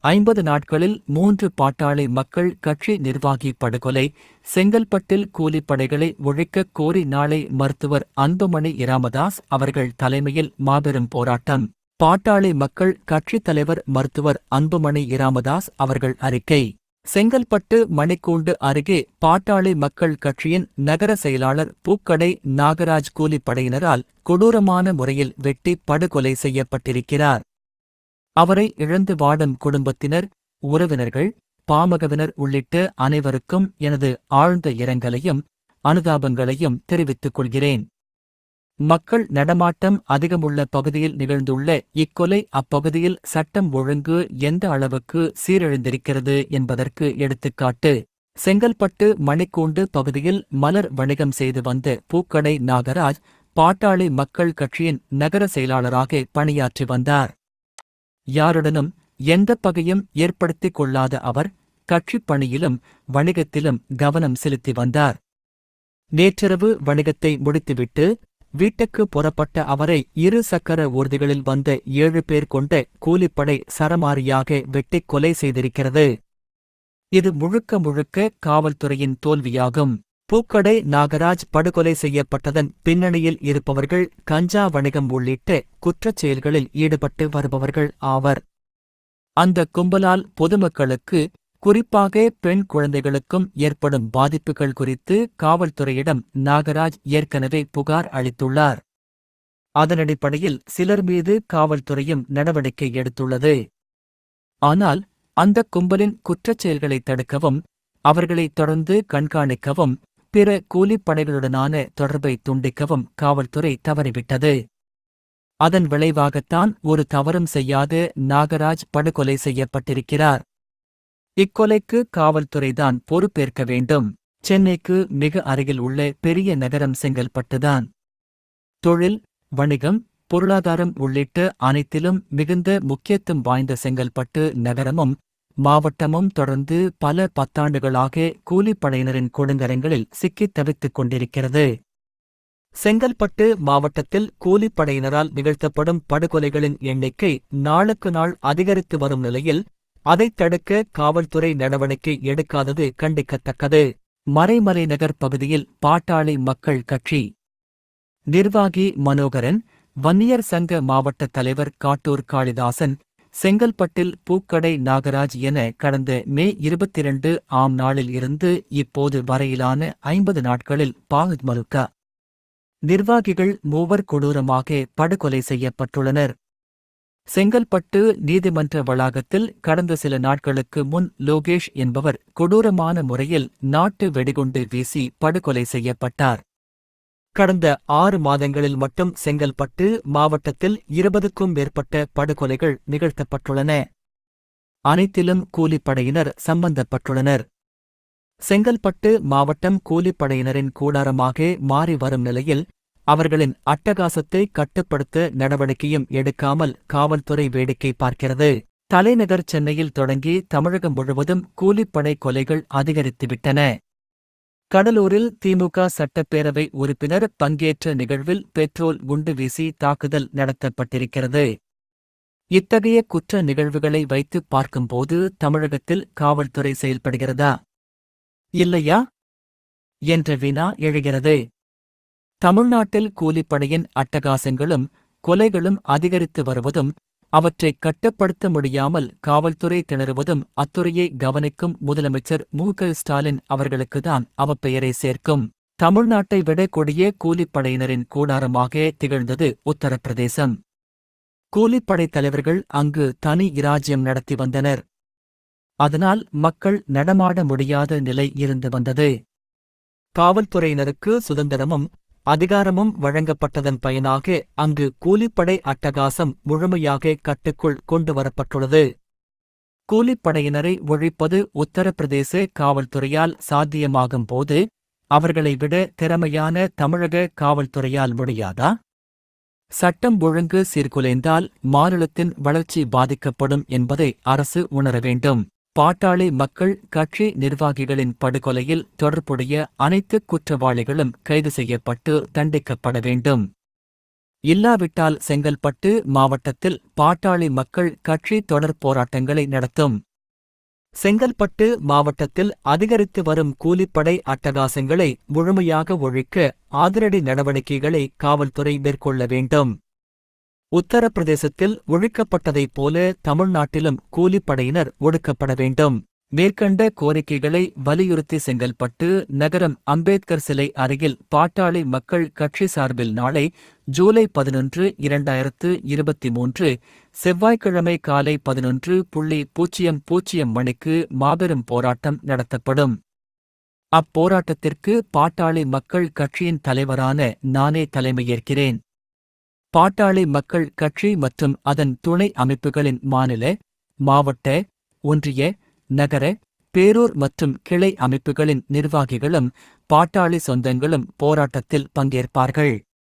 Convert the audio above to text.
ஐம்பது நாட்களில் மூன்று பாட்டாளி மக்கள் கட்சி நிர்வாகி படுகொலை செங்கல்பட்டில் கூலிப்படைகளை ஒழிக்க கோரி நாளை மருத்துவர் அன்புமணி இராமதாஸ் அவர்கள் தலைமையில் மாபெரும் போராட்டம் பாட்டாளி மக்கள் கட்சித் தலைவர் மருத்துவர் அன்புமணி இராமதாஸ் அவர்கள் அறிக்கை செங்கல்பட்டு மணிக்கூண்டு அருகே பாட்டாளி மக்கள் கட்சியின் நகர செயலாளர் பூக்கடை நாகராஜ் கூலிப்படையினரால் கொடூரமான முறையில் வெட்டி படுகொலை செய்யப்பட்டிருக்கிறார் அவரை இழந்து வாடும் குடும்பத்தினர் உறவினர்கள் பாமகவினர் உள்ளிட்ட அனைவருக்கும் எனது ஆழ்ந்த இரங்கலையும் அனுதாபங்களையும் தெரிவித்துக் கொள்கிறேன் மக்கள் நடமாட்டம் அதிகமுள்ள பகுதியில் நிகழ்ந்துள்ள இக்கொலை அப்பகுதியில் சட்டம் ஒழுங்கு எந்த அளவுக்கு சீரழிந்திருக்கிறது என்பதற்கு எடுத்துக்காட்டு செங்கல்பட்டு மணிக்கூண்டு பகுதியில் மலர் வணிகம் செய்து வந்த பூக்கடை நாகராஜ் பாட்டாளி மக்கள் கட்சியின் நகர செயலாளராக பணியாற்றி வந்தார் யாருடனும் எந்த பகையும் ஏற்படுத்திக் கொள்ளாத அவர் கட்சிப் பணியிலும் வணிகத்திலும் கவனம் செலுத்தி வந்தார் நேற்றிரவு வணிகத்தை முடித்துவிட்டு வீட்டுக்கு புறப்பட்ட அவரை இரு சக்கர ஊர்திகளில் வந்த ஏழு பேர் கொண்ட கூலிப்படை சரமாரியாக வெட்டிக் கொலை செய்திருக்கிறது இது முழுக்க முழுக்க காவல்துறையின் தோல்வியாகும் பூக்கடை நாகராஜ் படுகொலை செய்யப்பட்டதன் பின்னணியில் இருப்பவர்கள் கஞ்சா வணிகம் உள்ளிட்ட குற்றச் செயல்களில் ஈடுபட்டு வருபவர்கள் ஆவர் அந்த கும்பலால் பொதுமக்களுக்கு குறிப்பாக பெண் குழந்தைகளுக்கும் ஏற்படும் பாதிப்புகள் குறித்து காவல்துறையிடம் நாகராஜ் ஏற்கனவே புகார் அளித்துள்ளார் அதனடிப்படையில் சிலர் மீது காவல்துறையும் நடவடிக்கை எடுத்துள்ளது ஆனால் அந்த கும்பலின் குற்றச் செயல்களை தடுக்கவும் அவர்களை தொடர்ந்து கண்காணிக்கவும் பிற கூலிப்படைகளுடனான தொடர்பை துண்டிக்கவும் காவல்துறை தவறிவிட்டது அதன் விளைவாகத்தான் ஒரு தவறும் செய்யாத நாகராஜ் படுகொலை செய்யப்பட்டிருக்கிறார் இக்கொலைக்கு காவல்துறைதான் பொறுப்பேற்க வேண்டும் சென்னைக்கு மிக அருகில் உள்ள பெரிய நகரம் செங்கல்பட்டுதான் தொழில் வணிகம் பொருளாதாரம் உள்ளிட்ட அனைத்திலும் மிகுந்த முக்கியத்துவம் வாய்ந்த செங்கல்பட்டு நகரமும் மாவட்டமும் தொடர்ந்து பல பத்தாண்டுகளாக கூலிப்படையினரின் கொடுங்கரங்களில் சிக்கித் தவித்துக் கொண்டிருக்கிறது செங்கல்பட்டு மாவட்டத்தில் கூலிப்படையினரால் நிகழ்த்தப்படும் படுகொலைகளின் எண்ணிக்கை நாளுக்கு நாள் அதிகரித்து வரும் நிலையில் அதைத் தடுக்க காவல்துறை நடவடிக்கை எடுக்காதது கண்டிக்கத்தக்கது மறைமலை நகர் பகுதியில் பாட்டாளி மக்கள் கட்சி நிர்வாகி மனோகரன் வன்னியர் சங்க மாவட்ட தலைவர் காட்டூர் காளிதாசன் செங்கல்பட்டில் பூக்கடை நாகராஜ் என கடந்த மே இருபத்திரண்டு ஆம் நாளில் இருந்து இப்போது வரையிலான ஐம்பது நாட்களில் பாகுத் மலுக்கா நிர்வாகிகள் மூவர் கொடூரமாக படுகொலை செய்யப்பட்டுள்ளனர் செங்கல்பட்டு நீதிமன்ற வளாகத்தில் கடந்த சில நாட்களுக்கு முன் லோகேஷ் என்பவர் கொடூரமான முறையில் நாட்டு வெடிகுண்டு வீசி படுகொலை செய்யப்பட்டார் கடந்த ஆறு மாதங்களில் மட்டும் செங்கல்பட்டு மாவட்டத்தில் இருபதுக்கும் மேற்பட்ட படுகொலைகள் நிகழ்த்தப்பட்டுள்ளன அனைத்திலும் கூலிப்படையினர் சம்பந்தப்பட்டுள்ளனர் செங்கல்பட்டு மாவட்டம் கூலிப்படையினரின் கூடாரமாக மாறி வரும் நிலையில் அவர்களின் அட்டகாசத்தை கட்டுப்படுத்த நடவடிக்கையும் எடுக்காமல் காவல்துறை வேடிக்கை பார்க்கிறது தலைநகர் சென்னையில் தொடங்கி தமிழகம் முழுவதும் கூலிப்படை கொலைகள் அதிகரித்துவிட்டன கடலூரில் திமுக சட்டப்பேரவை உறுப்பினர் பங்கேற்ற நிகழ்வில் பெட்ரோல் குண்டு வீசி தாக்குதல் நடத்தப்பட்டிருக்கிறது இத்தகைய குற்ற நிகழ்வுகளை வைத்து பார்க்கும்போது தமிழகத்தில் காவல்துறை செயல்படுகிறதா இல்லையா என்ற வினா எழுகிறது தமிழ்நாட்டில் கூலிப்படையின் அட்டகாசங்களும் கொலைகளும் அதிகரித்து வருவதும் அவற்றை கட்டுப்படுத்த முடியாமல் காவல்துறை திணறுவதும் அத்துறையை கவனிக்கும் முதலமைச்சர் மு க ஸ்டாலின் அவர்களுக்குதான் அவப்பெயரை சேர்க்கும் தமிழ்நாட்டை விட கொடிய கூலிப்படையினரின் கூடாரமாக திகழ்ந்தது உத்தரப்பிரதேசம் கூலிப்படை தலைவர்கள் அங்கு தனி இராஜ்யம் நடத்தி வந்தனர் அதனால் மக்கள் நடமாட முடியாத நிலை இருந்து வந்தது காவல்துறையினருக்கு சுதந்திரமும் அதிகாரமும் வழங்கப்பட்டதன் பயனாக அங்கு கூலிப்படை அட்டகாசம் முழுமையாக கட்டுக்குள் கொண்டு வரப்பட்டுள்ளது கூலிப்படையினரை ஒழிப்பது உத்தரப்பிரதேச காவல்துறையால் சாத்தியமாகும் போது அவர்களை விட திறமையான தமிழக காவல்துறையால் முடியாதா சட்டம் ஒழுங்கு சீர்குலைந்தால் மாநிலத்தின் வளர்ச்சி பாதிக்கப்படும் என்பதை அரசு உணர வேண்டும் பாட்டாளி மக்கள் கட்சி நிர்வாகிகளின் படுகொலையில் தொடர்புடைய அனைத்து குற்றவாளிகளும் கைது செய்யப்பட்டு தண்டிக்கப்பட வேண்டும் இல்லாவிட்டால் செங்கல்பட்டு மாவட்டத்தில் பாட்டாளி மக்கள் கட்சி தொடர் போராட்டங்களை நடத்தும் செங்கல்பட்டு மாவட்டத்தில் அதிகரித்து வரும் கூலிப்படை அட்டகாசங்களை முழுமையாக ஒழிக்க அதிரடி நடவடிக்கைகளை காவல்துறை மேற்கொள்ள வேண்டும் உத்தரப்பிரதேசத்தில் ஒழிக்கப்பட்டதைப் போல தமிழ்நாட்டிலும் கூலிப்படையினர் ஒடுக்கப்பட வேண்டும் மேற்கண்ட கோரிக்கைகளை வலியுறுத்தி செங்கல்பட்டு நகரம் அம்பேத்கர் சிலை அருகில் பாட்டாளி மக்கள் கட்சி சார்பில் நாளை ஜூலை பதினொன்று இரண்டாயிரத்து இருபத்தி மூன்று செவ்வாய்க்கிழமை காலை பதினொன்று புள்ளி பூஜ்ஜியம் பூஜ்ஜியம் மணிக்கு மாபெரும் போராட்டம் நடத்தப்படும் அப்போராட்டத்திற்கு பாட்டாளி மக்கள் கட்சியின் தலைவரான நானே தலைமையேற்கிறேன் பாட்டாளி மக்கள் கட்சி மற்றும் அதன் துணை அமைப்புகளின் மாநில மாவட்ட ஒன்றிய நகர பேரூர் மற்றும் கிளை அமைப்புகளின் நிர்வாகிகளும் பாட்டாளி சொந்தங்களும் போராட்டத்தில் பங்கேற்பார்கள்